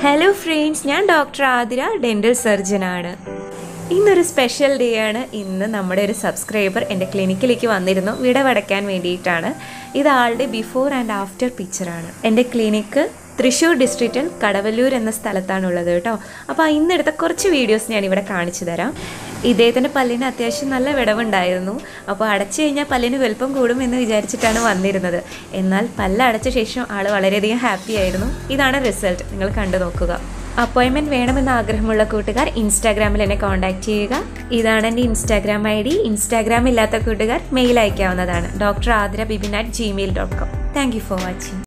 hello friends ഞാൻ doctor Athira dental സർജനാണ് ഇന്നൊരു സ്പെഷ്യൽ ഡേ ആണ് ഇന്ന് നമ്മുടെ ഒരു സബ്സ്ക്രൈബർ എൻ്റെ ക്ലിനിക്കിലേക്ക് വന്നിരുന്നു വിടവടയ്ക്കാൻ വേണ്ടിയിട്ടാണ് ഇത് ആളുടെ ബിഫോർ ആൻഡ് ആഫ്റ്റർ പിക്ചറാണ് എൻ്റെ ക്ലിനിക്ക് തൃശ്ശൂർ ഡിസ്ട്രിക്റ്റിൽ കടവല്ലൂർ എന്ന സ്ഥലത്താണുള്ളത് കേട്ടോ അപ്പോൾ ഇന്നെടുത്ത കുറച്ച് വീഡിയോസ് ഞാൻ ഇവിടെ കാണിച്ചു തരാം ഇദ്ദേഹത്തിൻ്റെ പല്ലിന് അത്യാവശ്യം നല്ല വിടവുണ്ടായിരുന്നു അപ്പോൾ അടച്ചു കഴിഞ്ഞാൽ പല്ലിന് വലുപ്പം കൂടും എന്ന് വിചാരിച്ചിട്ടാണ് വന്നിരുന്നത് എന്നാൽ പല്ല് അടച്ച ശേഷം ആൾ വളരെയധികം ഹാപ്പി ആയിരുന്നു ഇതാണ് റിസൾട്ട് നിങ്ങൾ കണ്ടു നോക്കുക അപ്പോയിൻമെൻറ്റ് വേണമെന്ന് ആഗ്രഹമുള്ള കൂട്ടുകാർ ഇൻസ്റ്റാഗ്രാമിൽ എന്നെ കോൺടാക്റ്റ് ചെയ്യുക ഇതാണ് എൻ്റെ ഇൻസ്റ്റാഗ്രാം ഐ ഡി ഇൻസ്റ്റാഗ്രാം ഇല്ലാത്ത കൂട്ടുകാർ മെയിൽ അയക്കാവുന്നതാണ് doctor Athira Bibin at Gmail dot com thank you for watching